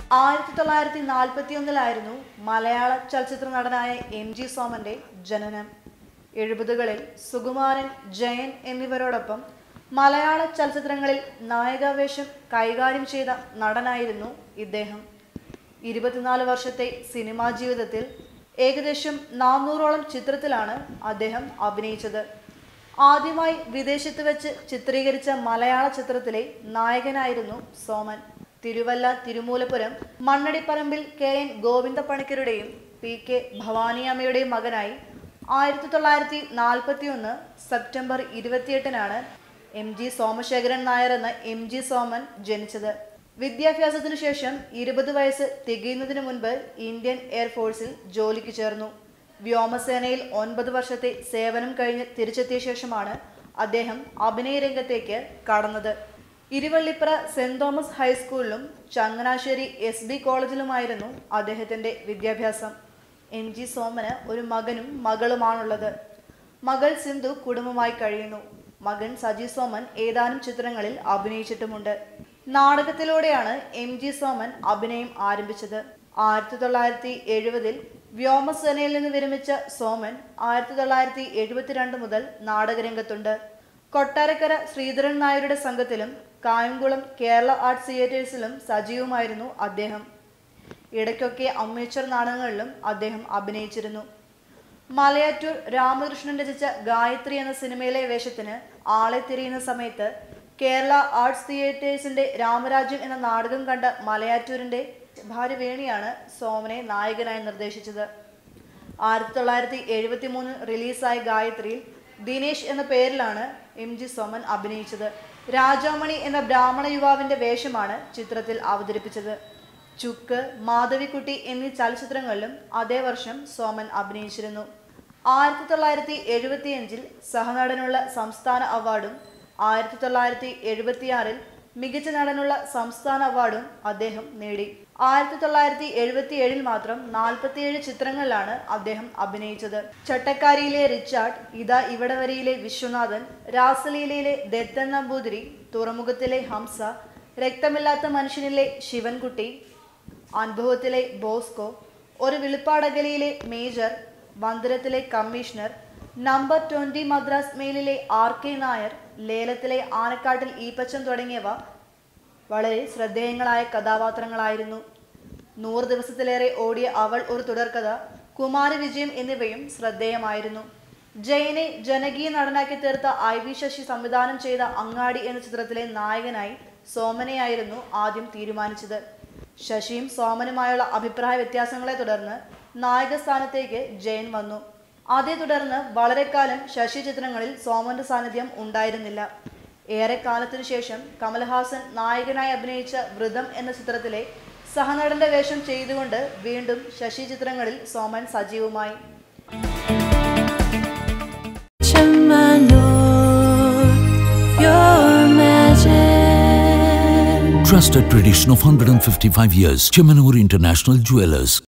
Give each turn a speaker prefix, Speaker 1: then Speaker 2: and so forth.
Speaker 1: ആയിരത്തി തൊള്ളായിരത്തി നാൽപ്പത്തി ഒന്നിലായിരുന്നു മലയാള ചലച്ചിത്ര നടനായ എം ജി സോമന്റെ ജനനം എഴുപതുകളിൽ സുകുമാരൻ ജയൻ എന്നിവരോടൊപ്പം മലയാള ചലച്ചിത്രങ്ങളിൽ നായകാവേശം കൈകാര്യം ചെയ്ത നടനായിരുന്നു ഇദ്ദേഹം ഇരുപത്തിനാല് വർഷത്തെ സിനിമാ ജീവിതത്തിൽ ഏകദേശം നാനൂറോളം ചിത്രത്തിലാണ് അദ്ദേഹം അഭിനയിച്ചത് ആദ്യമായി വിദേശത്ത് വെച്ച് ചിത്രീകരിച്ച മലയാള ചിത്രത്തിലെ നായകനായിരുന്നു സോമൻ തിരുവല്ല തിരുമൂലപുരം മണ്ണടിപ്പറമ്പിൽ കെ എൻ ഗോവിന്ദപ്പണിക്കരുടെയും പി കെ ഭവാനിയമ്മയുടെയും മകനായി ആയിരത്തി തൊള്ളായിരത്തി നാൽപ്പത്തി ഒന്ന് സെപ്റ്റംബർ ഇരുപത്തിയെട്ടിനാണ് എം ജി സോമശേഖരൻ നായർ എന്ന എം ജി സോമൻ ജനിച്ചത് വിദ്യാഭ്യാസത്തിനു ശേഷം ഇരുപത് വയസ്സ് തികയുന്നതിന് മുൻപ് ഇന്ത്യൻ എയർഫോഴ്സിൽ ജോലിക്ക് ചേർന്നു വ്യോമസേനയിൽ ഒൻപത് വർഷത്തെ സേവനം കഴിഞ്ഞ് തിരിച്ചെത്തിയ ശേഷമാണ് അദ്ദേഹം അഭിനയ രംഗത്തേക്ക് കടന്നത് ഇരുവള്ളിപ്ര സെന്റ് തോമസ് ഹൈസ്കൂളിലും ചങ്ങനാശ്ശേരി എസ് ബി കോളേജിലുമായിരുന്നു അദ്ദേഹത്തിന്റെ വിദ്യാഭ്യാസം എം ജി സോമന് ഒരു മകനും മകളുമാണുള്ളത് മകൾ സിന്ധു കുടുംബമായി കഴിയുന്നു മകൻ സജി സോമൻ ഏതാനും ചിത്രങ്ങളിൽ അഭിനയിച്ചിട്ടുമുണ്ട് നാടകത്തിലൂടെയാണ് എം ജി സോമൻ അഭിനയം ആരംഭിച്ചത് ആയിരത്തി തൊള്ളായിരത്തി എഴുപതിൽ വ്യോമസേനയിൽ നിന്ന് വിരമിച്ച സോമൻ ആയിരത്തി തൊള്ളായിരത്തി എഴുപത്തിരണ്ട് മുതൽ നാടകരംഗത്തുണ്ട് കൊട്ടാരക്കര ശ്രീധരൻ നായരുടെ സംഘത്തിലും കായംകുളം കേരള ആർട്സ് തിയേറ്റേഴ്സിലും സജീവമായിരുന്നു അദ്ദേഹം ഇടയ്ക്കൊക്കെ അമ്മേച്ചർ നാടകങ്ങളിലും അദ്ദേഹം അഭിനയിച്ചിരുന്നു മലയാറ്റൂർ രാമകൃഷ്ണൻ രചിച്ച ഗായത്രി എന്ന സിനിമയിലെ വേഷത്തിന് ആളെ തിരിയുന്ന സമയത്ത് കേരള ആർട്സ് തിയേറ്റേഴ്സിന്റെ രാമരാജ്യം എന്ന നാടകം കണ്ട മലയാറ്റൂരിന്റെ ഭാര്യ വേണിയാണ് സോമനെ നായകനായി നിർദ്ദേശിച്ചത് ആയിരത്തി തൊള്ളായിരത്തി എഴുപത്തി മൂന്ന് റിലീസായ ഗായത്രിയിൽ ദിനേശ് എന്ന പേരിലാണ് എം ജി സോമൻ അഭിനയിച്ചത് രാജാമണി എന്ന ബ്രാഹ്മണ യുവാവിന്റെ വേഷമാണ് ചിത്രത്തിൽ അവതരിപ്പിച്ചത് ചുക്ക് മാധവിക്കുട്ടി എന്നീ ചലച്ചിത്രങ്ങളിലും അതേ വർഷം സോമൻ അഭിനയിച്ചിരുന്നു ആയിരത്തി തൊള്ളായിരത്തി എഴുപത്തിയഞ്ചിൽ സഹനടനുള്ള സംസ്ഥാന അവാർഡും ആയിരത്തി തൊള്ളായിരത്തി എഴുപത്തിയാറിൽ മികച്ച നടനുള്ള സംസ്ഥാന അവാർഡും അദ്ദേഹം നേടി ആയിരത്തി തൊള്ളായിരത്തി എഴുപത്തി ഏഴിൽ മാത്രം നാൽപ്പത്തിയേഴ് ചിത്രങ്ങളിലാണ് അദ്ദേഹം അഭിനയിച്ചത് ചട്ടക്കാരിയിലെ റിച്ചാർഡ് ഇതാ ഇവിടെ വരിയിലെ വിശ്വനാഥൻ രാസലീലയിലെ ദത്തൻ നമ്പൂതിരി തുറമുഖത്തിലെ ഹംസ രക്തമില്ലാത്ത മനുഷ്യനിലെ ശിവൻകുട്ടി അനുഭവത്തിലെ ബോസ്കോ ഒരു വിളിപ്പാടകലിയിലെ മേജർ മന്ദിരത്തിലെ കമ്മീഷണർ നമ്പർ ട്വന്റി മദ്രാസ് മെയിലിലെ ആർ കെ നായർ ലേലത്തിലെ ആനക്കാട്ടിൽ ഈപ്പച്ചൻ തുടങ്ങിയവ വളരെ ശ്രദ്ധേയങ്ങളായ കഥാപാത്രങ്ങളായിരുന്നു നൂറ് ദിവസത്തിലേറെ ഓടിയ അവൾ ഒരു തുടർക്കഥ കുമാരി വിജയം എന്നിവയും ശ്രദ്ധേയമായിരുന്നു ജയനെ ജനകീയ നടനാക്കി തീർത്ത ഐ വി ശശി സംവിധാനം ചെയ്ത അങ്ങാടി എന്ന ചിത്രത്തിലെ നായകനായി സോമനെയായിരുന്നു ആദ്യം തീരുമാനിച്ചത് ശശിയും സോമനുമായുള്ള അഭിപ്രായ വ്യത്യാസങ്ങളെ തുടർന്ന് നായക സ്ഥാനത്തേക്ക് ജയൻ വന്നു അതേ തുടർന്ന് വളരെക്കാലം ശശി ചിത്രങ്ങളിൽ സോമന്റെ സാന്നിധ്യം ഉണ്ടായിരുന്നില്ല ഏറെ കാലത്തിനു ശേഷം കമൽഹാസൻ നായകനായി അഭിനയിച്ച വൃതം എന്ന ചിത്രത്തിലെ സഹനടന്റെ വേഷം ചെയ്തുകൊണ്ട് വീണ്ടും ശശി ചിത്രങ്ങളിൽ സോമൻ സജീവമായി
Speaker 2: Trusted tradition of 155 years. Chemanur International Jewelers.